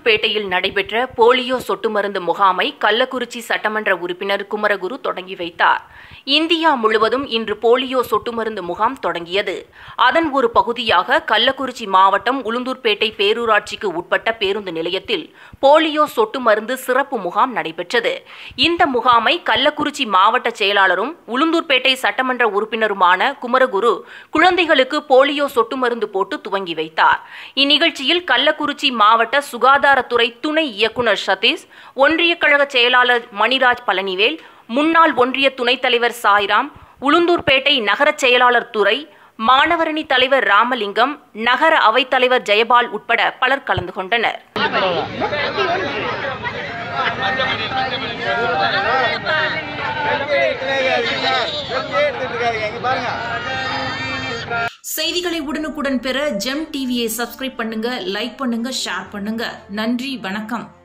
உளுந்தூர்பேட்டையில் நடைபெற்ற போலியோ சொட்டு மருந்து முகாமை கள்ளக்குறிச்சி சட்டமன்ற உறுப்பினர் குமரகுரு தொடங்கி வைத்தார் இந்தியா முழுவதும் இன்று போலியோ சொட்டு மருந்து முகாம் தொடங்கியது அதன் ஒரு பகுதியாக கள்ளக்குறிச்சி மாவட்டம் உளுந்தூர்பேட்டை பேரூராட்சிக்கு உட்பட்ட பேருந்து நிலையத்தில் போலியோ சொட்டு மருந்து சிறப்பு முகாம் நடைபெற்றது இந்த முகாமை கள்ளக்குறிச்சி மாவட்ட செயலாளரும் உளுந்தூர்பேட்டை சட்டமன்ற உறுப்பினருமான குமரகுரு குழந்தைகளுக்கு போலியோ சொட்டு மருந்து போட்டு துவங்கி வைத்தார் இந்நிகழ்ச்சியில் கள்ளக்குறிச்சி மாவட்ட சுகாதாரத்துறை துணை இயக்குநர் சதீஷ் ஒன்றிய கழக செயலாளர் மணிராஜ் பழனிவேல் முன்னாள் ஒன்றிய துணைத் தலைவர் சாய்ராம் உளுந்தூர்பேட்டை நகர செயலாளர் துரை மாணவரணி தலைவர் ராமலிங்கம் நகர அவைத்தலைவர் ஜெயபால் உட்பட பலர் கலந்து கொண்டனர் செய்திகளை உடனுக்குடன் பெற ஜெம் டிவியை சப்ஸ்கிரைப் பண்ணுங்க லைக் பண்ணுங்க ஷேர் பண்ணுங்க நன்றி வணக்கம்